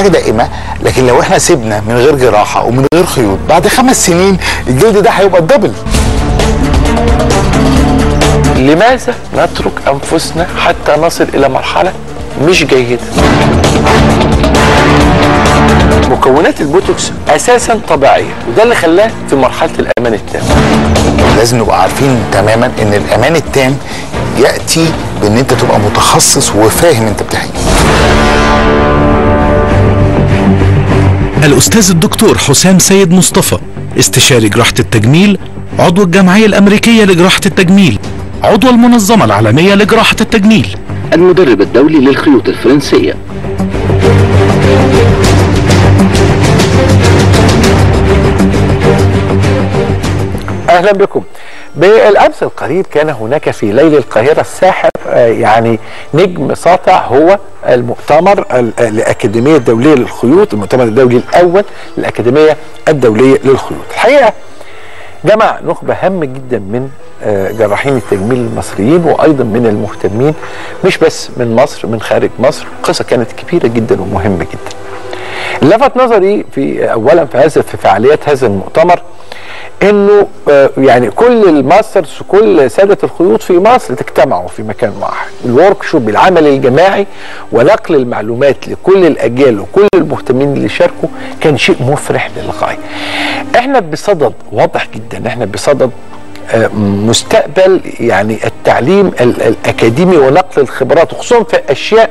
حاجه دائمه لكن لو احنا سيبنا من غير جراحه ومن غير خيوط بعد خمس سنين الجلد ده هيبقى الدبل لماذا نترك انفسنا حتى نصل الى مرحله مش جيده مكونات البوتوكس اساسا طبيعيه وده اللي خلاه في مرحله الامان التام لازم نبقى عارفين تماما ان الامان التام ياتي بان انت تبقى متخصص وفاهم انت بتحكي الأستاذ الدكتور حسام سيد مصطفى استشاري جراحة التجميل عضو الجمعية الأمريكية لجراحة التجميل عضو المنظمة العالمية لجراحة التجميل المدرب الدولي للخيوط الفرنسية اهلا بكم بالامس القريب كان هناك في ليل القاهره الساحر آه، يعني نجم ساطع هو المؤتمر ال- الاكاديميه الدوليه للخيوط المؤتمر الدولي الاول للاكاديميه الدوليه للخيوط الحقيقه جمع نخبه هامه جدا من آه، جراحين التجميل المصريين وايضا من المهتمين مش بس من مصر من خارج مصر قصه كانت كبيره جدا ومهمه جدا لفت نظري في اولا في هذا في فعاليات هذا المؤتمر انه آه، يعني كل الماسترز وكل ساده الخيوط في مصر تجتمعوا في مكان واحد الورك شوب العمل الجماعي ونقل المعلومات لكل الاجيال وكل المهتمين اللي شاركوا كان شيء مفرح للغايه احنا بصدد واضح جدا احنا بصدد آه، مستقبل يعني التعليم ال- الاكاديمي ونقل الخبرات وخصوصا في اشياء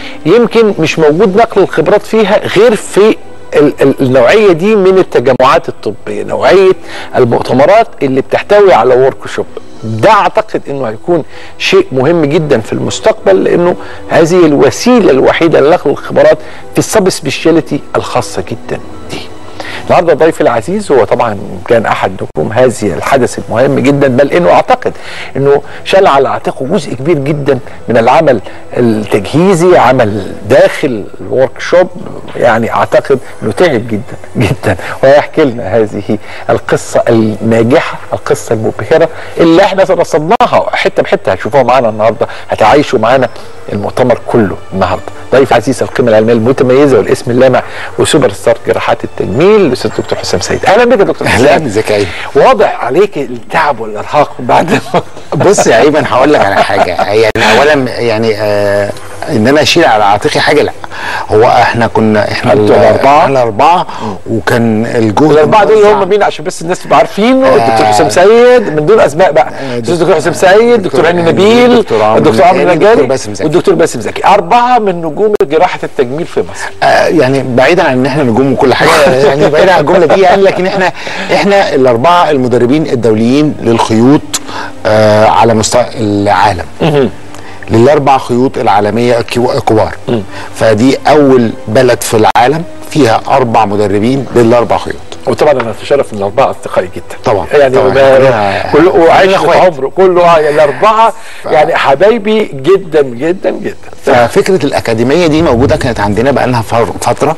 يمكن مش موجود نقل الخبرات فيها غير في ال- ال- النوعيه دي من التجمعات الطبيه نوعيه المؤتمرات اللي بتحتوي على ورك شوب ده اعتقد انه هيكون شيء مهم جدا في المستقبل لانه هذه الوسيله الوحيده لنقل الخبرات في السب سبيشاليتي الخاصه جدا دي النهارده ضيفي العزيز هو طبعا كان احد نجوم هذه الحدث المهم جدا بل انه اعتقد انه شال على عاتقه جزء كبير جدا من العمل التجهيزي عمل داخل الورك شوب يعني اعتقد انه تعب جدا جدا وهيحكي لنا هذه القصه الناجحه القصه المبهره اللي احنا رصدناها حته بحته هتشوفوها معانا النهارده هتعيشوا معانا المؤتمر كله النهارده ضيف عزيز القيمه العلميه المتميزه والاسم اللامع وسوبر ستار جراحات التجميل الاستاذ الدكتور حسام سيد اهلا بك يا دكتور اهلا حسام ازيك يا ايمن واضح عليك التعب والارهاق بعد بص يا ايمن هقول لك على حاجه يعني اولا يعني آه ان انا اشيل على عاتقي حاجه لا هو احنا كنا احنا أنتوا الأربعة؟ احنا الاربعه وكان الجهد الاربعه دول اللي موزع. هم مين عشان بس الناس تبقى عارفينه الدكتور حسام سيد من دول اسماء بقى الاستاذ الدكتور حسام سيد الدكتور هاني نبيل الدكتور عمرو الدكتور عمرو نجاري، نجاري والدكتور باسم زكي. والدكتور باسم زكي اربعه من نجوم جراحه التجميل في مصر آه يعني بعيدا عن ان احنا نجوم وكل حاجه يعني بعيدا عن الجمله دي يعني لكن احنا احنا الاربعه المدربين الدوليين للخيوط آه على مستوى العالم للاربع خيوط العالميه الكو- الكبار فدي اول بلد في العالم فيها اربع مدربين للاربع خيوط وطبعا انا اتشرف ان الاربعه اصدقائي جدا طبعا، يعني طبعا. ما- كلنا- كله وعشت كلنا إخوات. عمره كله آه، الاربعه يعني حبايبي جدا جدا جدا ففكره الاكاديميه دي موجوده كانت عندنا بقى لها فتره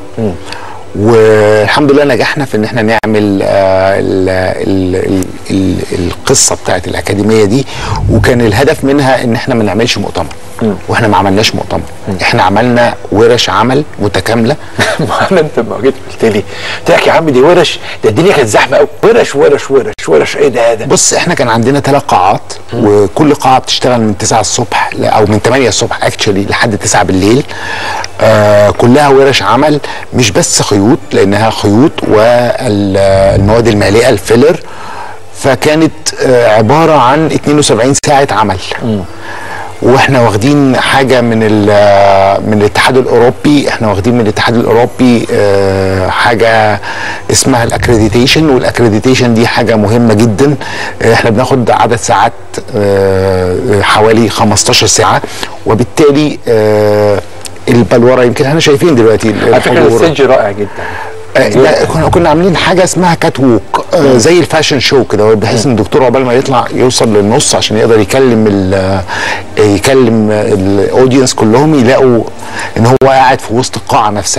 والحمد لله نجحنا في ان احنا نعمل آه ال ال ال ال القصه بتاعت الاكاديميه دي وكان الهدف منها ان احنا ما نعملش مؤتمر واحنا ما عملناش مؤتمر احنا عملنا ورش عمل متكامله ما انا انت لما جيت قلت لي قلت لك يا عم دي ورش ده الدنيا كانت زحمه قوي ورش ورش ورش ورش ايه ده ده بص احنا كان عندنا ثلاث قاعات وكل قاعه بتشتغل من 9 الصبح ل- او من 8 الصبح اكشولي لحد 9 بالليل آه كلها ورش عمل مش بس خيوط لانها خيوط والمواد المالئه الفيلر فكانت آه عباره عن 72 ساعه عمل واحنا واخدين حاجه من ال- من الاتحاد الاوروبي احنا واخدين من الاتحاد الاوروبي آه، حاجه اسمها الاكريديتيشن والاكريديتيشن دي حاجه مهمه جدا آه، احنا بناخد عدد ساعات آه، حوالي 15 ساعه وبالتالي آه، البلوره يمكن احنا شايفين دلوقتي على فكره الحضور. الستيج رائع جدا آه، لا كنا كنا عاملين حاجه اسمها كات ووك آه زي الفاشن شو كده بحيث ان الدكتور عقبال ما يطلع يوصل للنص عشان يقدر يكلم ال آه، يكلم الاودينس كلهم يلاقوا ان هو قاعد في وسط القاعه نفسها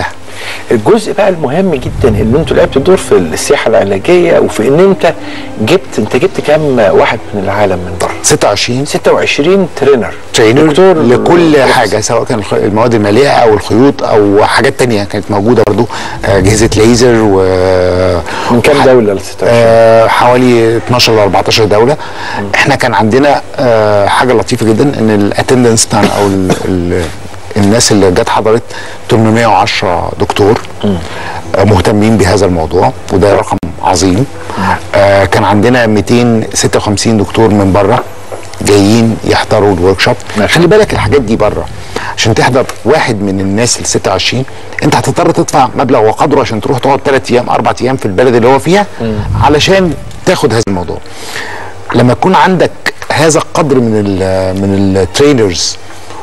الجزء بقى المهم جدا ان انتوا لعبتوا دور في السياحه العلاجيه وفي ان انت جبت انت جبت كام واحد من العالم من بره 26 26 ترينر ترينر دكتور لكل بروفيسور. حاجه سواء كان الخ- المواد الماليه او الخيوط او حاجات تانية كانت موجوده برضو آه، اجهزه ليزر و من كام دوله ال 26 آه، حوالي 12 ل 14 دوله احنا كان عندنا آه، حاجه لطيفه جدا ان الاتندنس بتاعنا او ال ال الناس اللي جت حضرت 810 دكتور آه، مهتمين بهذا الموضوع وده رقم عظيم آه، كان عندنا 256 دكتور من بره جايين يحضروا الورك شوب ماشي. خلي بالك الحاجات دي بره عشان تحضر واحد من الناس ال 26 انت هتضطر تدفع مبلغ وقدره عشان تروح تقعد ثلاث ايام اربع ايام في البلد اللي هو فيها علشان تاخد هذا الموضوع لما يكون عندك هذا القدر من ال من الترينرز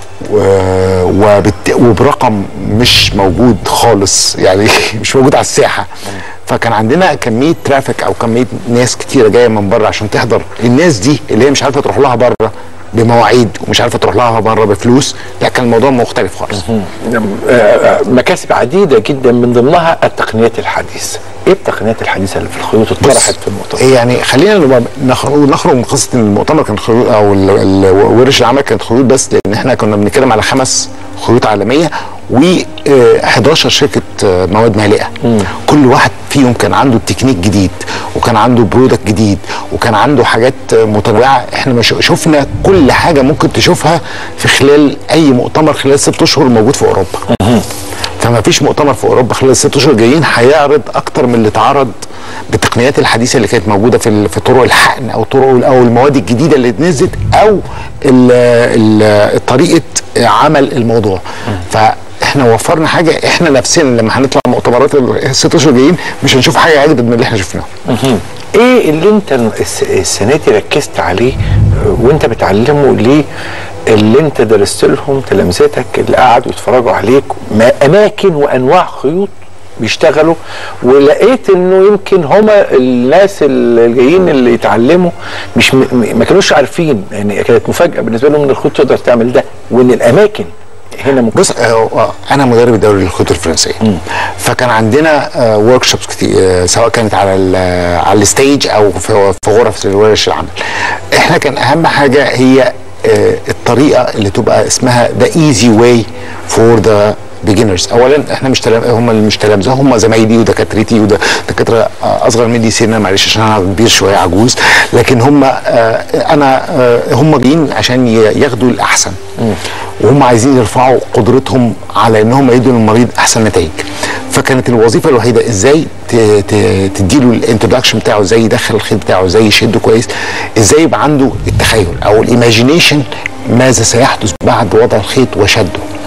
و- وبت- وبرقم مش موجود خالص يعني مش موجود على الساحه فكان عندنا كميه ترافيك او كميه ناس كتيره جايه من بره عشان تحضر الناس دي اللي هي مش عارفه تروح لها بره بمواعيد ومش عارفه تروح لها بره بفلوس لا كان الموضوع مختلف خالص آه، آه، مكاسب عديده جدا من ضمنها التقنيات الحديثه ايه التقنيات الحديثه اللي في الخيوط اتطرحت في المؤتمر إيه يعني خلينا نبقى نخرج نخرج من قصه ان المؤتمر كان خيوط او ال- ال- ورش العمل كانت خيوط بس لان احنا كنا بنتكلم على خمس خيوط عالميه و آه، 11 شركه آه، مواد مالئه كل واحد فيهم كان عنده تكنيك جديد وكان عنده برودكت جديد وكان عنده حاجات آه، متنوعه احنا مش شفنا كل حاجه ممكن تشوفها في خلال اي مؤتمر خلال ست اشهر موجود في اوروبا فما فيش مؤتمر في اوروبا خلال الست اشهر جايين هيعرض اكتر من اللي اتعرض بالتقنيات الحديثه اللي كانت موجوده في ال- في طرق الحقن او طرق او المواد الجديده اللي نزلت او ال- ال- طريقه عمل الموضوع فاحنا وفرنا حاجه احنا نفسنا لما هنطلع مؤتمرات الست اشهر جايين مش هنشوف حاجه اجدد من اللي احنا شفناه ايه اللي انت الس- السنه دي ركزت عليه آه، وانت بتعلمه ليه اللي انت درست لهم تلامذتك اللي قعدوا يتفرجوا عليك ما اماكن وانواع خيوط بيشتغلوا ولقيت انه يمكن هما الناس اللي جايين اللي يتعلموا مش م- م- ما كانوش عارفين يعني كانت مفاجاه بالنسبه لهم ان الخيوط تقدر تعمل ده وان الاماكن هنا ممكن بص آه، آه، انا مدرب الدوري للخيوط الفرنسيه فكان عندنا ورك شوبس كتير آه، سواء كانت على ال- آه، على الستيج او في في غرف ورش العمل احنا كان اهم حاجه هي آه، الطريقه اللي تبقى اسمها ذا ايزي واي فور ذا بيجنرز اولا احنا مش تلام هم اللي مش تلامذه هم زمايلي ودكاترتي ودكاتره آه، اصغر مني سنا معلش عشان انا كبير شويه عجوز لكن هم آه، انا آه، هم جايين عشان ي- ياخدوا الاحسن وهم عايزين يرفعوا قدرتهم على انهم يدوا للمريض احسن نتائج فكانت الوظيفه الوحيده ازاي ت- ت- تديله الانترودكشن بتاعه ازاي يدخل الخيط بتاعه ازاي يشده كويس ازاي يبقى عنده التخيل او الايماجينيشن ماذا سيحدث بعد وضع الخيط وشده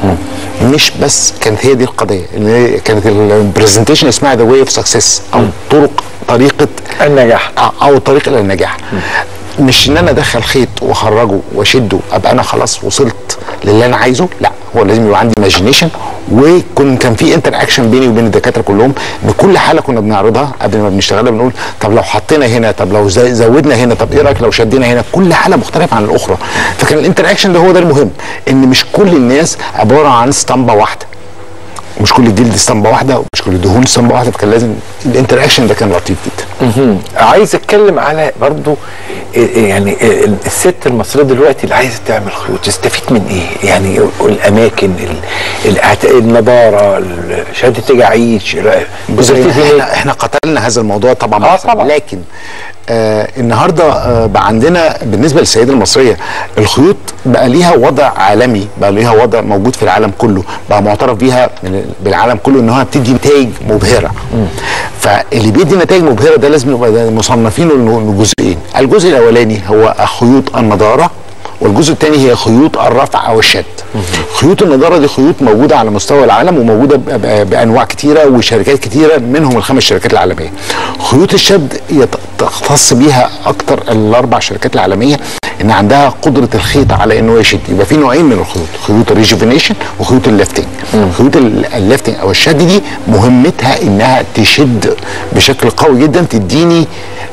مش بس كانت هي دي القضيه ان هي كانت البرزنتيشن اسمها ذا واي اوف سكسس او طرق طريقه النجاح او طريق الى النجاح مش ان انا ادخل خيط واخرجه واشده ابقى انا خلاص وصلت للي انا عايزه لا هو لازم يبقى عندي ايماجينيشن وكن كان في انتر اكشن بيني وبين الدكاتره كلهم بكل حاله كنا بنعرضها قبل ما بنشتغلها بنقول طب لو حطينا هنا طب لو زي- زودنا هنا طب ايه رايك لو شدينا هنا كل حاله مختلفه عن الاخرى فكان الانتر اكشن ده هو ده المهم ان مش كل الناس عباره عن اسطمبه واحده مش كل الجلد اسطمبه واحده ومش كل الدهون اسطمبه واحده فكان لازم الانتر اكشن ده كان لطيف جدا مهم. عايز اتكلم على برضو إيه- إيه يعني إيه الست المصريه دلوقتي اللي عايزه تعمل خيوط تستفيد من ايه؟ يعني الاماكن ال- الاعت- النضاره ال- شهاده تجاعيش بص تستفيد من احنا إيه؟ احنا قتلنا هذا الموضوع طبعا آه بحثاً. طبعاً. لكن آه النهارده آه بقى عندنا بالنسبه للسيده المصريه الخيوط بقى ليها وضع عالمي بقى ليها وضع موجود في العالم كله بقى معترف بيها من- بالعالم كله انها بتدي نتائج مبهره فاللي بيدي نتائج مبهره ده لازم نبقى ده مصنفينه لجزئين الجزء الاولاني هو خيوط النضاره والجزء الثاني هي خيوط الرفع او الشد خيوط النضاره دي خيوط موجوده على مستوى العالم وموجوده ب- ب- بانواع كتيره وشركات كتيره منهم الخمس شركات العالميه خيوط الشد يت- تختص بيها اكتر الاربع شركات العالميه ان عندها قدره الخيط على انه يشد يبقى في نوعين من الخيوط خيوط الريجوفينيشن وخيوط الليفتنج خيوط ال- الليفتنج او الشد دي مهمتها انها تشد بشكل قوي جدا تديني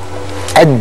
قد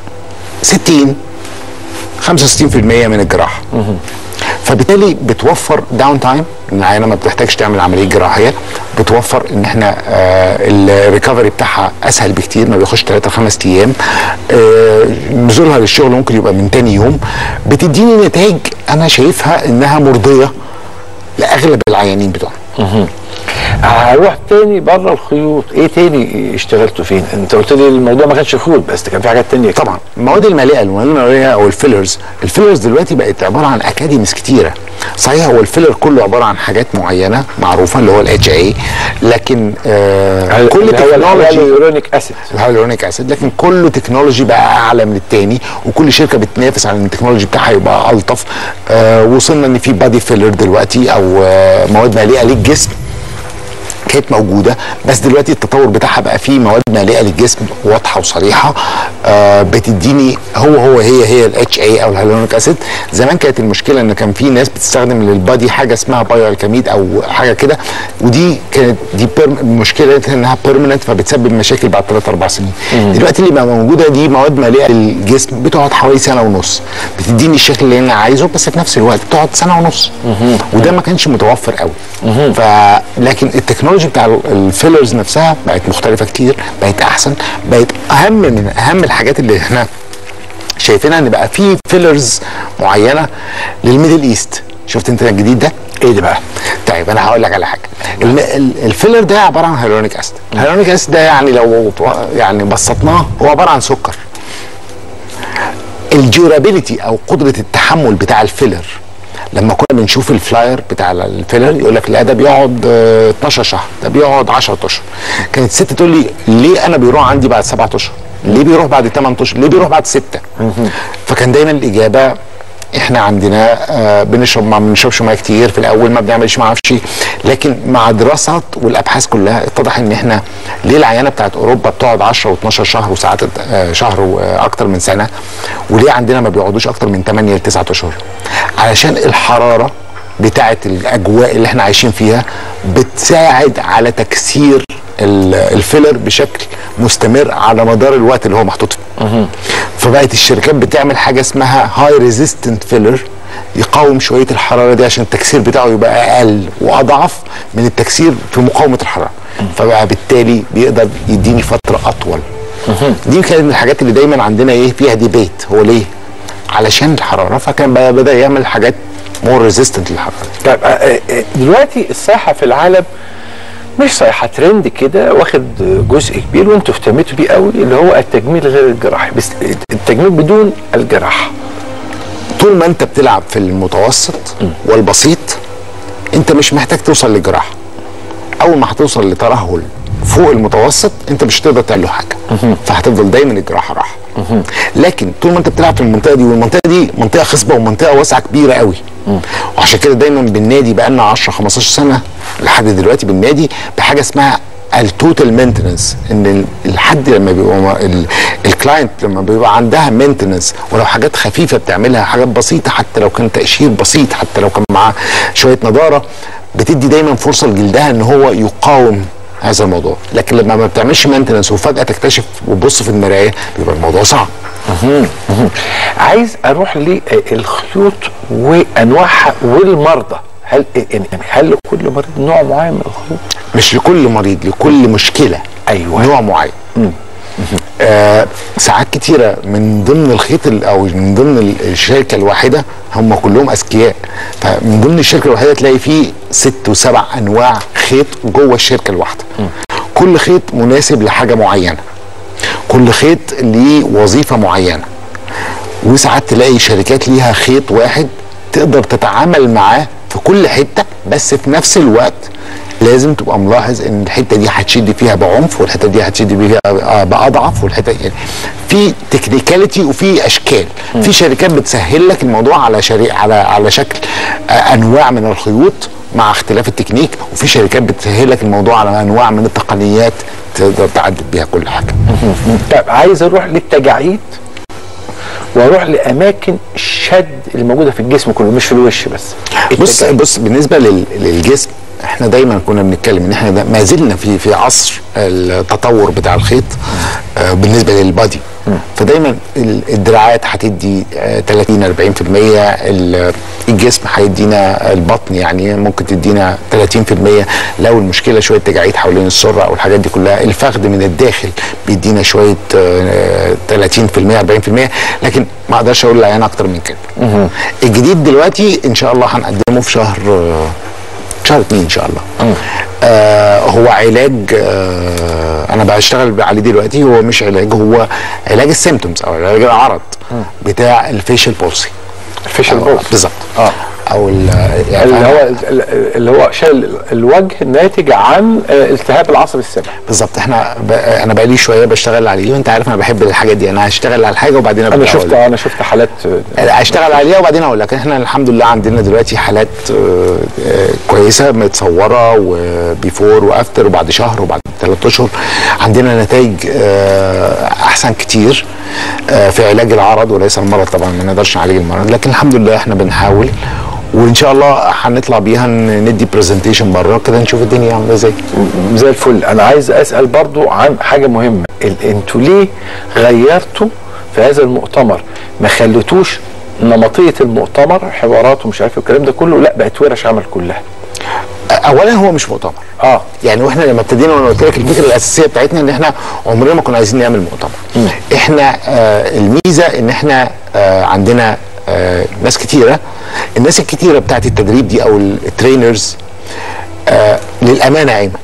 60 65% من الجراحه فبالتالي بتوفر داون تايم ان العيانه ما بتحتاجش تعمل عمليه جراحيه بتوفر ان احنا الريكفري بتاعها اسهل بكتير ما بياخدش 3 5 ايام آه، نزولها للشغل ممكن يبقى من تاني يوم بتديني نتائج انا شايفها انها مرضيه لاغلب العيانين بتوعنا هروح تاني بره الخيوط ايه تاني اشتغلتوا فين انت قلت لي الموضوع ما كانش خيوط بس كان في حاجات تانية كتير. طبعا المواد المالئه المواد المالئه او الفيلرز الفيلرز دلوقتي بقت عباره عن اكاديميز كتيره صحيح هو الفيلر كله عباره عن حاجات معينه معروفه اللي هو الاتش اي لكن آه كل اللي هو تكنولوجي الهيالورونيك اسيد الهيالورونيك اسيد لكن كله تكنولوجي بقى اعلى من التاني وكل شركه بتنافس على ان التكنولوجي بتاعها يبقى الطف آه وصلنا ان في بادي فيلر دلوقتي او آه مواد مالئه للجسم كانت موجوده بس دلوقتي التطور بتاعها بقى فيه مواد مالئه للجسم واضحه وصريحه آه بتديني هو هو هي هي الاتش اي او الهيالورونيك اسيد زمان كانت المشكله ان كان في ناس بتستخدم للبادي حاجه اسمها بايو الكاميد او حاجه كده ودي كانت دي المشكله انها بيرمننت فبتسبب مشاكل بعد 3 4 سنين دلوقتي اللي بقى موجوده دي مواد مالئه للجسم بتقعد حوالي سنه ونص بتديني الشكل اللي انا عايزه بس في نفس الوقت بتقعد سنه ونص وده ما كانش متوفر قوي ف لكن التكنولوجي بتاع ال- الفيلرز نفسها بقت مختلفه كتير بقت احسن بقت اهم من اهم الحاجات اللي احنا شايفينها ان بقى في فيلرز معينه للميدل ايست شفت انت الجديد ده ايه ده بقى طيب انا هقول لك على حاجه الم- ال- الفيلر ده عباره عن هيالورونيك اسيد الهيالورونيك اسيد ده يعني لو يعني بسطناه هو عباره عن سكر الديورابيليتي او قدره التحمل بتاع الفيلر لما كنا بنشوف الفلاير بتاع الفيلر يقول لك لا ده بيقعد آه، 12 شهر ده بيقعد 10 اشهر كانت الست تقول لي ليه انا بيروح عندي بعد 7 اشهر ليه بيروح بعد 8 اشهر ليه بيروح بعد 6 فكان دايما الاجابه احنا عندنا آه بنشرب ما بنشربش ميه كتير في الاول ما بنعملش ما اعرفش إيه. لكن مع دراسات والابحاث كلها اتضح ان احنا ليه العيانه بتاعت اوروبا بتقعد 10 و12 شهر وساعات آه شهر واكتر من سنه وليه عندنا ما بيقعدوش اكتر من 8 ل 9 اشهر علشان الحراره بتاعه الاجواء اللي احنا عايشين فيها بتساعد على تكسير ال- الفيلر بشكل مستمر على مدار الوقت اللي هو محطوط فيه فبقت الشركات بتعمل حاجه اسمها هاي ريزيستنت فيلر يقاوم شويه الحراره دي عشان التكسير بتاعه يبقى اقل واضعف من التكسير في مقاومه الحراره فبقى بالتالي بيقدر يديني فتره اطول دي كانت من الحاجات اللي دايما عندنا ايه فيها ديبيت هو ليه علشان الحراره فكان بقى بدا يعمل حاجات مور ريزيستنت للحراره طيب آه، آه، آه، دلوقتي الصحه في العالم مش صيحه ترند كده واخد جزء كبير وانتوا اهتميتوا بيه قوي اللي هو التجميل غير الجراحي بس التجميل بدون الجراحه طول ما انت بتلعب في المتوسط والبسيط انت مش محتاج توصل للجراحه اول ما هتوصل لترهل فوق المتوسط انت مش هتقدر تعمل له حاجه فهتفضل دايما الجراحه راحه لكن طول ما انت بتلعب في المنطقه دي والمنطقه دي منطقه خصبه ومنطقه واسعه كبيره قوي وعشان كده دايما بالنادي بقى لنا 10 15 سنه لحد دلوقتي بالنادي بحاجه اسمها التوتال مينتننس ان ال- الحد لما بيبقى ال- الكلاينت لما بيبقى عندها مينتننس ولو حاجات خفيفه بتعملها حاجات بسيطه حتى لو كان تقشير بسيط حتى لو كان معاه شويه نضاره بتدي دايما فرصه لجلدها ان هو يقاوم هذا الموضوع لكن لما ما بتعملش مينتننس وفجاه تكتشف وتبص في المرايه بيبقى الموضوع صعب عايز اروح للخيوط وانواعها والمرضى هل يعني هل لكل مريض نوع معين من الخيوط؟ مش لكل مريض لكل مشكله أيوة. نوع معين آه ساعات كتيره من ضمن الخيط ال- او من ضمن ال- الشركه الواحده هم كلهم اذكياء فمن ضمن الشركه الواحده تلاقي فيه ست وسبع انواع خيط جوه الشركه الواحده كل خيط مناسب لحاجه معينه كل خيط ليه وظيفه معينه وساعات تلاقي شركات ليها خيط واحد تقدر تتعامل معاه في كل حته بس في نفس الوقت لازم تبقى ملاحظ ان الحته دي هتشد فيها بعنف والحته دي هتشد فيها آه، باضعف والحته يعني في تكنيكاليتي وفي اشكال في شركات بتسهل لك الموضوع على شري على على شكل آه، انواع من الخيوط مع اختلاف التكنيك وفي شركات بتسهل لك الموضوع على انواع من التقنيات تقدر تعدل بيها كل حاجه طيب عايز اروح للتجاعيد واروح لاماكن الشد اللي موجوده في الجسم كله مش في الوش بس بص التجاعيد. بص بالنسبه لل- للجسم احنا دايما كنا بنتكلم ان احنا ده ما زلنا في في عصر التطور بتاع الخيط آه، بالنسبه للبادي فدايما ال- الدراعات هتدي آه، 30 40% ال- الجسم هيدينا البطن يعني ممكن تدينا 30% لو المشكله شويه تجاعيد حوالين السره او الحاجات دي كلها الفخذ من الداخل بيدينا شويه آه، 30% 40% لكن ما اقدرش اقول للعيان اكتر من كده الجديد دلوقتي ان شاء الله هنقدمه في شهر آه، شهر اتنين ان شاء الله آه هو علاج آه انا بشتغل عليه دلوقتي هو مش علاج هو علاج السيمتومز او علاج العرض بتاع الفيشل بولسي الفيشل أو- بولس بالظبط اه او ال- يعني اللي أنا- هو اللي هو شايل الوجه الناتج عن آه، التهاب العصب السابع بالظبط احنا ب... انا بقالي شويه بشتغل عليه وانت عارف انا بحب الحاجات دي انا هشتغل على الحاجه وبعدين انا أبدأ شفت أقول. انا شفت حالات آه، اشتغل عليها وبعدين اقول لك احنا الحمد لله عندنا دلوقتي حالات آه، آه، كويسه متصوره وبيفور وافتر وبعد شهر وبعد ثلاث اشهر عندنا نتائج آه، احسن كتير آه، في علاج العرض وليس المرض طبعا ما نقدرش نعالج المرض لكن الحمد لله احنا بنحاول وان شاء الله هنطلع بيها ن- ندي برزنتيشن بره كده نشوف الدنيا عامله ازاي زي الفل انا عايز اسال برضو عن حاجه مهمه ال- انتوا ليه غيرتوا في هذا المؤتمر ما خليتوش نمطيه المؤتمر حوارات ومش عارف الكلام ده كله لا بقت ورش عمل كلها اولا هو مش مؤتمر اه يعني واحنا لما ابتدينا وانا قلت لك الفكره الاساسيه بتاعتنا ان احنا عمرنا ما كنا عايزين نعمل مؤتمر احنا آه الميزه ان احنا آه عندنا آه ناس كتيره الناس الكتيره بتاعت التدريب دي او الترينرز آه للامانه ايمن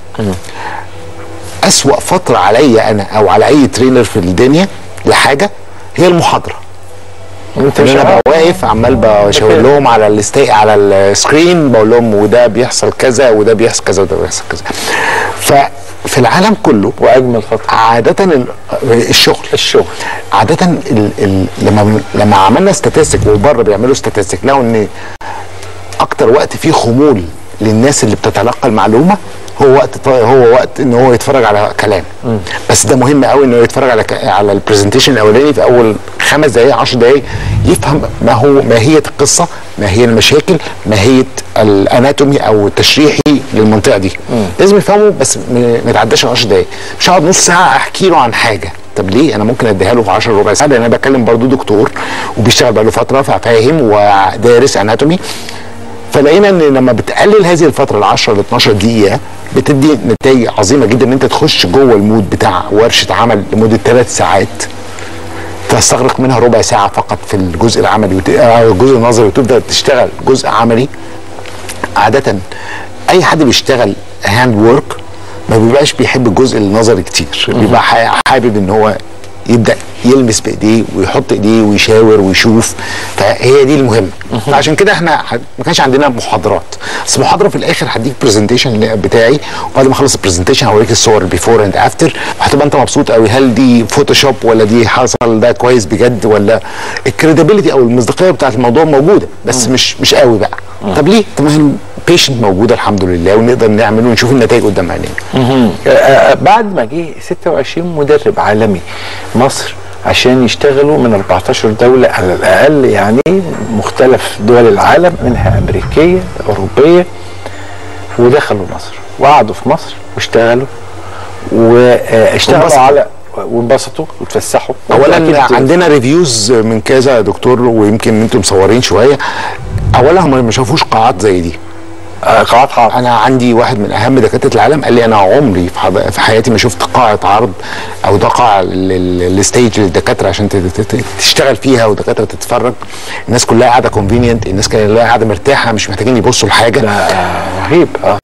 اسوا فتره عليا انا او على اي ترينر في الدنيا لحاجه هي المحاضره انت ان مش انا عارف. بقى واقف عمال بشاور كده. لهم على الستي على السكرين بقول لهم وده بيحصل كذا وده بيحصل كذا وده بيحصل كذا ففي العالم كله واجمل فتره عادة ال- الشغل الشغل عادة ال ال لما بن- لما عملنا ستاتستيك وبره بيعملوا ستاتستيك لقوا ان اكتر وقت فيه خمول للناس اللي بتتلقى المعلومه هو وقت ط- هو وقت ان هو يتفرج على كلام بس ده مهم قوي انه يتفرج على ك- على البرزنتيشن الاولاني في اول خمس دقائق 10 دقائق يفهم ما هو ماهيه القصه ماهيه المشاكل ماهيه الاناتومي او التشريحي للمنطقه دي لازم يفهمه بس م- ما يتعداش ال 10 دقائق مش هقعد نص ساعه احكي له عن حاجه طب ليه انا ممكن اديها له في 10 ربع ساعه لان انا بتكلم برضو دكتور وبيشتغل بقاله فتره ففاهم ودارس اناتومي فلقينا ان لما بتقلل هذه الفتره ل 10 ل 12 دقيقه بتدي نتائج عظيمه جدا ان انت تخش جوه المود بتاع ورشه عمل لمده ثلاث ساعات تستغرق منها ربع ساعه فقط في الجزء العملي وت... أو الجزء النظري وتبدا تشتغل جزء عملي عاده اي حد بيشتغل هاند وورك ما بيبقاش بيحب الجزء النظري كتير بيبقى ح- حابب ان هو يبدا يلمس بايديه ويحط ايديه ويشاور ويشوف فهي دي المهمه فعشان كده احنا ح- ما كانش عندنا محاضرات بس محاضره في الاخر هديك برزنتيشن بتاعي وبعد ما اخلص البرزنتيشن هوريك الصور البيفور اند افتر وهتبقى انت مبسوط قوي هل دي فوتوشوب ولا دي حصل ده كويس بجد ولا الكريديبيليتي او المصداقيه بتاعت الموضوع موجوده بس مش مش قوي بقى طب ليه؟ طب ما البيشنت موجوده الحمد لله ونقدر نعمل ونشوف النتائج قدام عينينا آه، آه، بعد ما جه 26 مدرب عالمي مصر عشان يشتغلوا من 14 دولة على الأقل يعني مختلف دول العالم منها أمريكية أوروبية ودخلوا مصر وقعدوا في مصر واشتغلوا واشتغلوا وانبسطوا. على وانبسطوا وتفسحوا اولا أكيد- عندنا ريفيوز من كذا دكتور ويمكن انتم مصورين شويه اولا هم ما شافوش قاعات زي دي آه، قاعات حرب انا عندي واحد من اهم دكاتره العالم قال لي انا عمري في, حض... في حياتي ما شفت قاعه عرض او ده قاعه للستيج للدكاتره عشان ت- ت- ت- تشتغل فيها ودكاتره تتفرج الناس كلها قاعده كونفينينت الناس كلها قاعده مرتاحه مش محتاجين يبصوا لحاجه رهيب اه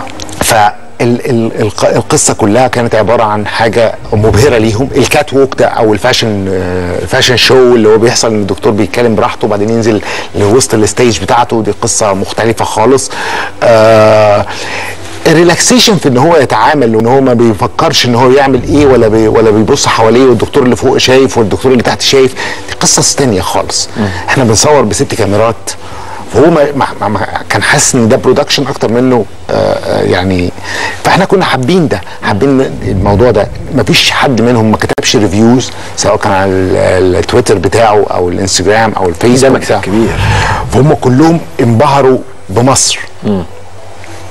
فالقصه كلها كانت عباره عن حاجه مبهره ليهم الكات ووك ده او الفاشن آه، الفاشن شو اللي هو بيحصل ان الدكتور بيتكلم براحته وبعدين ينزل لوسط الستيج بتاعته دي قصه مختلفه خالص آه الريلاكسيشن في ان هو يتعامل وان هو ما بيفكرش ان هو يعمل ايه ولا بي ولا بيبص حواليه والدكتور اللي فوق شايف والدكتور اللي تحت شايف دي قصص تانية خالص احنا بنصور بست كاميرات فهو ما ما ما ما كان حاسس ان ده برودكشن اكتر منه آه آه، يعني فاحنا كنا حابين ده حابين الموضوع ده ما فيش حد منهم ما كتبش ريفيوز سواء كان على ال- التويتر بتاعه او الانستجرام او ده الفيسبوك مكسب بتاعه كبير فهم كلهم انبهروا بمصر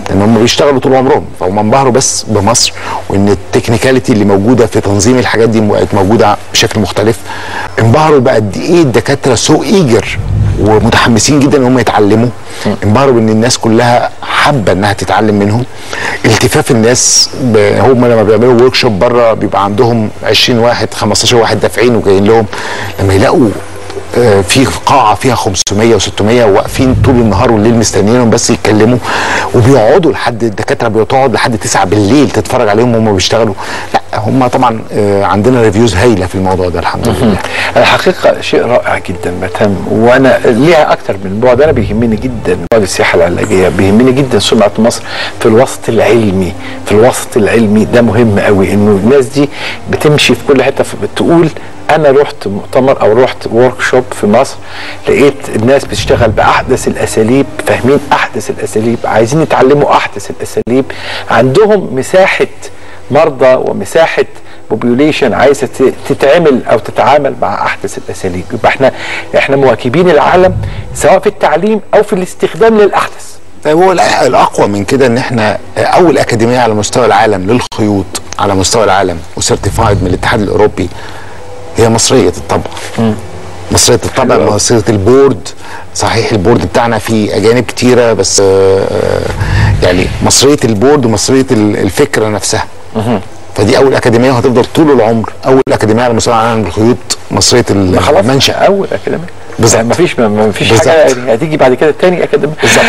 ان هم بيشتغلوا طول عمرهم فهم انبهروا بس بمصر وان التكنيكاليتي اللي موجوده في تنظيم الحاجات دي بقت موجوده بشكل مختلف انبهروا بقد ايه الدكاتره سو ايجر ومتحمسين جدا ان هم يتعلموا انبهروا بان الناس كلها حابه انها تتعلم منهم التفاف الناس ب- هم لما بيعملوا ورك شوب بره بيبقى عندهم 20 واحد 15 واحد دافعين وجايين لهم لما يلاقوا آه، في قاعه فيها 500 و600 واقفين طول النهار والليل مستنيينهم بس يتكلموا وبيقعدوا لحد الدكاتره بتقعد لحد 9 بالليل تتفرج عليهم وهم بيشتغلوا لا هم طبعا آه، عندنا ريفيوز هايله في الموضوع ده الحمد لله الحقيقه شيء رائع جدا متهم وانا ليها اكتر من بعد انا بيهمني جدا بعد السياحه العلاجيه بيهمني جدا سمعه مصر في الوسط العلمي في الوسط العلمي ده مهم قوي انه الناس دي بتمشي في كل حته في- بتقول انا رحت مؤتمر او رحت ورك شوب في مصر لقيت الناس بتشتغل باحدث الاساليب فاهمين احدث الاساليب عايزين يتعلموا احدث الاساليب عندهم مساحه مرضى ومساحه بوبيوليشن عايزه ت- تتعمل او تتعامل مع احدث الاساليب يبقى احنا احنا مواكبين العالم سواء في التعليم او في الاستخدام للاحدث طيب هو الأ- الاقوى من كده ان احنا اول اكاديميه على مستوى العالم للخيوط على مستوى العالم وسيرتيفايد من الاتحاد الاوروبي هي مصريه الطبع مصريه الطبع حلو أوي. مصريه البورد صحيح البورد بتاعنا فيه اجانب كتيره بس آه، يعني مصريه البورد ومصريه ال- الفكره نفسها فدي اول اكاديميه وهتفضل طول العمر اول اكاديميه على مستوى العالم للخيوط مصريه خلاص المنشا اول اكاديميه بالظبط. ما فيش ما فيش بالظبط. حاجه يعني هتيجي بعد كده تاني اكاديميه بالظبط.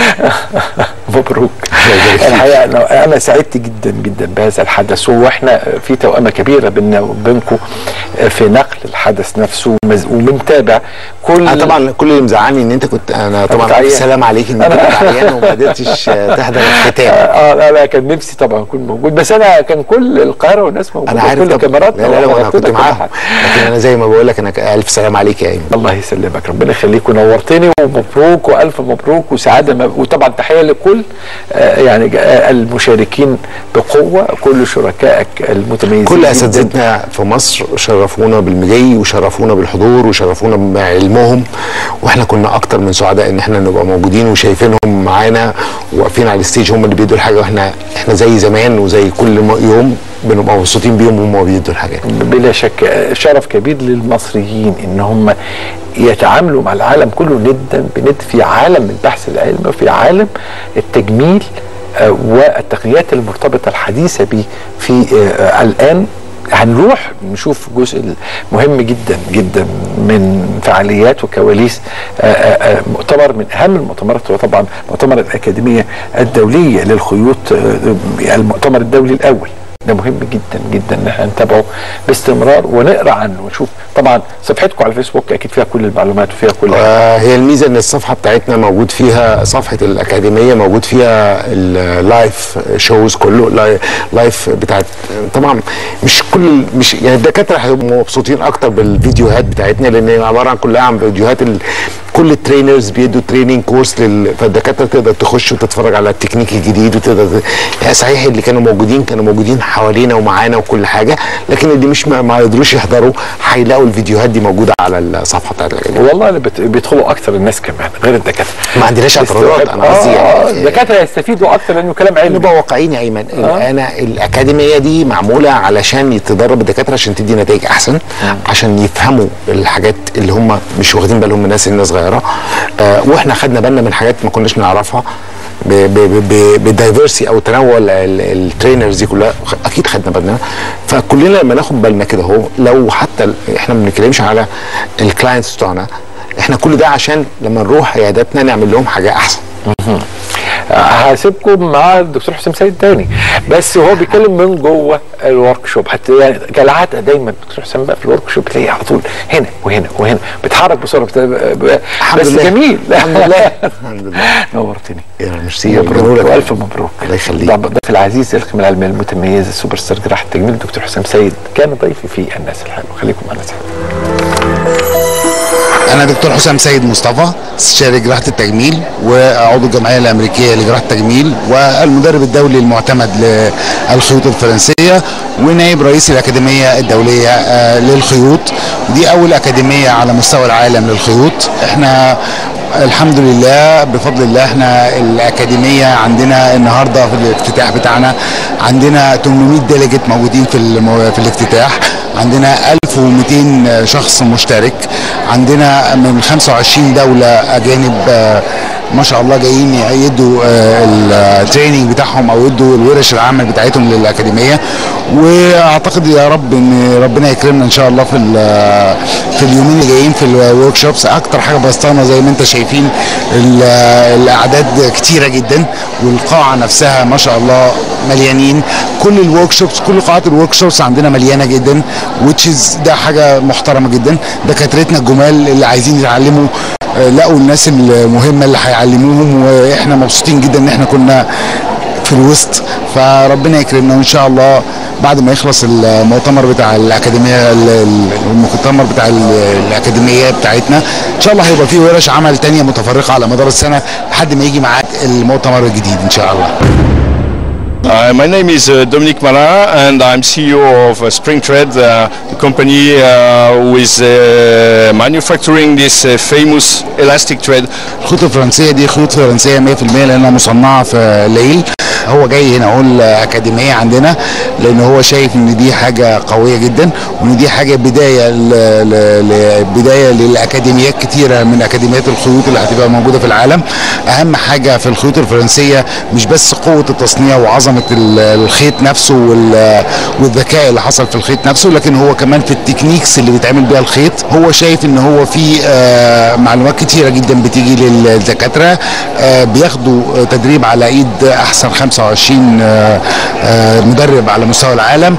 مبروك الله يبارك فيك. الحقيقه انا انا سعدت جدا جدا بهذا الحدث واحنا في توأمه كبيره بيننا وبينكم في نقل الحدث نفسه ومز- وبنتابع كل انا طبعا كل اللي مزعلني ان انت كنت انا طبعا كنت عيان. الف سلام عليك ان انت كنت عيان وما قدرتش آه، تحضر الختام اه لا لا كان نفسي طبعا اكون موجود بس انا كان كل القاهره والناس موجوده انا عارف كل طبعاً. كاميراتنا لا لا لا انا وغطينا كنت كل معاهم حاجة. لكن انا زي ما بقول لك انا ك- الف سلام عليك يا ايمن الله يسلمك ربنا يخليك ونورتني ومبروك والف مبروك وسعاده م- وطبعا تحيه لكل آه، يعني ج- آه، المشاركين بقوه كل شركائك المتميزين كل جداً. اساتذتنا في مصر شرفونا بالمجي وشرفونا بالحضور وشرفونا بعلمهم واحنا كنا اكتر من سعداء ان احنا نبقى موجودين وشايفينهم معانا واقفين على الستيج هم اللي بيدوا الحاجه واحنا احنا زي زمان وزي كل م- يوم بنبقى مبسوطين بيهم وهم بيدوا الحاجات بلا شك آه، شرف كبير للمصريين ان هم يتعاملوا مع العالم كله ندا بند في عالم البحث العلمي وفي عالم التجميل آه، والتقنيات المرتبطه الحديثه به في آه، الان هنروح نشوف جزء مهم جدا جدا من فعاليات وكواليس آه، آه، آه، مؤتمر من اهم المؤتمرات هو طبعا مؤتمر الاكاديميه الدوليه للخيوط آه، المؤتمر الدولي الاول ده مهم جدا جدا ان احنا نتابعه باستمرار ونقرا عنه ونشوف طبعا صفحتكم على الفيسبوك اكيد فيها كل المعلومات وفيها كل آه، هي الميزه ان الصفحه بتاعتنا موجود فيها صفحه الاكاديميه موجود فيها اللايف شوز كله لاي- لايف بتاعت طبعا مش كل مش يعني الدكاتره هيبقوا مبسوطين اكتر بالفيديوهات بتاعتنا لان هي عباره عن كلها عن فيديوهات ال... كل الترينرز بيدوا تريننج كورس لل... فالدكاتره تقدر تخش وتتفرج على التكنيك الجديد وتقدر ت... يعني صحيح اللي كانوا موجودين كانوا موجودين حوالينا ومعانا وكل حاجه لكن اللي مش ما, ما يقدروش يحضروا هيلاقوا الفيديوهات دي موجوده على الصفحه بتاعت الاكاديميه والله اللي بت- بيدخلوا اكتر الناس كمان غير الدكاتره ما عندناش اعتراضات انا قصدي آه، يعني الدكاتره يستفيدوا اكتر لانه كلام علمي نبقى واقعيين يا ايمن آه. انا الاكاديميه دي معموله علشان يتدرب الدكاتره عشان تدي نتائج احسن عشان يفهموا الحاجات اللي هم مش واخدين بالهم من الناس اللي صغيره آه واحنا خدنا بالنا من حاجات ما كناش نعرفها بالدايفرسي او تنوع ال- ال- الترينرز دي كلها خ- اكيد خدنا بالنا فكلنا لما ناخد بالنا كده اهو لو حتى ال- احنا ما بنتكلمش على الكلاينتس بتوعنا احنا كل ده عشان لما نروح عياداتنا نعمل لهم حاجه احسن هسيبكم مع الدكتور حسام سيد تاني بس هو بيتكلم من جوه الورك شوب حتى يعني كالعاده دايما الدكتور حسام بقى في الورك شوب تلاقيه على طول هنا وهنا وهنا بيتحرك بسرعه بت- ب- الحمد بس لله. جميل الحمد لله الحمد لله نورتني يا ميرسي مبروك والف مبروك الله يخليك. ضيف ضيف العزيز القيمه العلميه المتميزه السوبر ستار جراحه التجميل الدكتور حسام سيد كان ضيفي في الناس الحلوه خليكم مع الناس الحلوه انا دكتور حسام سيد مصطفى استشاري جراحه التجميل وعضو الجمعيه الامريكيه لجراحه التجميل والمدرب الدولي المعتمد للخيوط الفرنسيه ونائب رئيس الاكاديميه الدوليه آه، للخيوط دي اول اكاديميه على مستوى العالم للخيوط احنا الحمد لله بفضل الله احنا الاكاديميه عندنا النهارده في الافتتاح بتاعنا عندنا 800 ديليجيت موجودين في المو... في الافتتاح عندنا 1200 شخص مشترك عندنا من 25 دوله اجانب آه، ما شاء الله جايين يدوا آه، التريننج بتاعهم او يدوا الورش العمل بتاعتهم للاكاديميه واعتقد يا رب ان ربنا يكرمنا ان شاء الله في ال- في اليومين اللي جايين في الورك شوبس اكتر حاجه بسطانه زي ما انت شايفين ال- الاعداد كتيره جدا والقاعه نفسها ما شاء الله مليانين كل الورك شوبس كل قاعات الورك شوبس عندنا مليانه جدا which is ده حاجه محترمه جدا دكاترتنا الجمال اللي عايزين يتعلموا آه، لقوا الناس المهمه اللي هيعلموهم واحنا مبسوطين جدا ان احنا كنا في الوسط فربنا يكرمنا وان شاء الله بعد ما يخلص المؤتمر بتاع الاكاديميه ال- ال- المؤتمر بتاع ال- الاكاديميه بتاعتنا ان شاء الله هيبقى فيه ورش عمل تانية متفرقه على مدار السنه لحد ما يجي ميعاد المؤتمر الجديد ان شاء الله Uh, my name is uh, Dominique Malin and I'm CEO of uh, Spring Trade, uh, the company uh, who is uh, manufacturing this uh, famous elastic thread. الخيوط الفرنسيه دي خيوط فرنسيه 100% لانها مصنعه في ليل هو جاي هنا اقول اكاديميه عندنا لان هو شايف ان دي حاجه قويه جدا وان دي حاجه بدايه ل... ل... ل... بدايه للاكاديميات كتيره من اكاديميات الخيوط اللي هتبقى موجوده في العالم اهم حاجه في الخيوط الفرنسيه مش بس قوه التصنيع وعظمه ال- الخيط نفسه وال... والذكاء اللي حصل في الخيط نفسه لكن هو كمان في التكنيكس اللي بيتعمل بيها الخيط هو شايف ان هو في آه، معلومات كتيره جدا بتيجي للدكاتره آه، بياخدوا آه، تدريب على ايد احسن 25 آه، آه، مدرب على مستوى العالم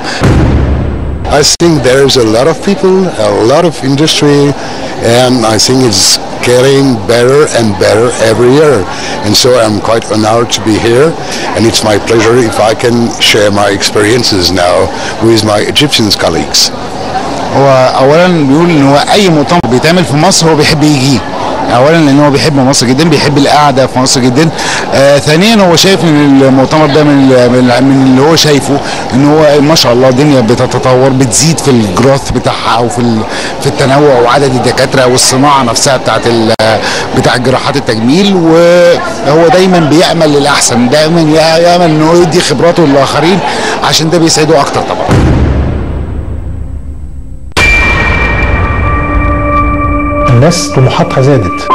I think there's a lot of people, a lot of industry, and I think it's getting better and better every year. And so I'm quite honored to be here, and it's my pleasure if I can share my experiences now with my Egyptian colleagues. هو اولا بيقول ان هو اي مؤتمر بيتعمل في مصر هو بيحب يجي اولا لان هو بيحب مصر جدا بيحب القعده في مصر جدا آه ثانيا هو شايف ان المؤتمر ده من ال- من ال- من اللي هو شايفه ان هو ما شاء الله الدنيا بتتطور بتزيد في الجروث بتاعها او في ال- في التنوع وعدد الدكاتره والصناعه نفسها بتاعت ال- بتاع جراحات التجميل وهو دايما بيامل للاحسن دايما يامل ان هو يدي خبراته للاخرين عشان ده بيسعده اكتر طبعا الناس طموحاتها زادت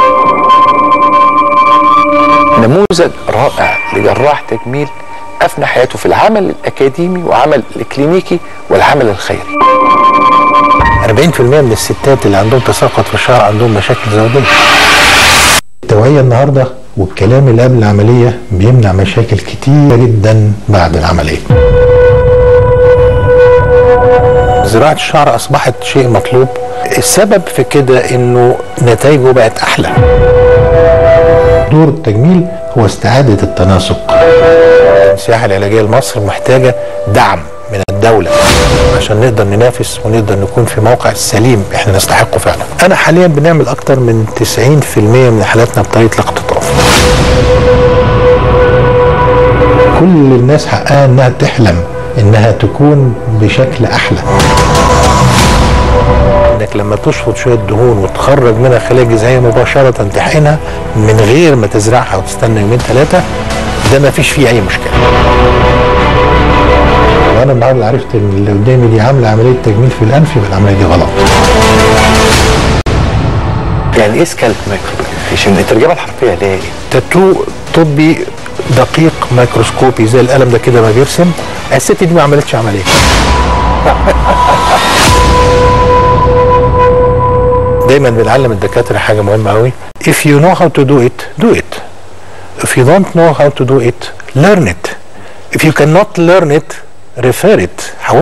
نموذج رائع لجراح تجميل أفنى حياته في العمل الأكاديمي وعمل الكلينيكي والعمل الخيري 40% من الستات اللي عندهم تساقط في الشعر عندهم مشاكل زوجية التوعية النهاردة والكلام اللي قبل العملية بيمنع مشاكل كتيرة جدا بعد العملية زراعة الشعر أصبحت شيء مطلوب السبب في كده إنه نتائجه بقت أحلى دور التجميل هو استعادة التناسق السياحة العلاجية لمصر محتاجة دعم من الدولة عشان نقدر ننافس ونقدر نكون في موقع سليم احنا نستحقه فعلا انا حاليا بنعمل اكتر من 90% من حالاتنا بطريقة الاقتطاف كل الناس حقها انها تحلم انها تكون بشكل احلى انك لما تشفط شويه دهون وتخرج منها خلايا جذعيه مباشره تحقنها من غير ما تزرعها وتستنى يومين ثلاثه ده ما فيش فيه اي مشكله. وانا النهارده عرفت ان اللي قدامي دي عامله عمليه تجميل في الانف يبقى العمليه دي غلط. يعني ايه سكالب مايكروبيشن؟ الترجمه الحرفيه ليه؟ تاتو طبي دقيق ميكروسكوبي زي القلم ده كده ما بيرسم الست دي ما عملتش عمليه. دايما بنعلم الدكاتره حاجه مهمه قوي if you know how to do it do it if you don't know how to do it learn it if you cannot learn it refer it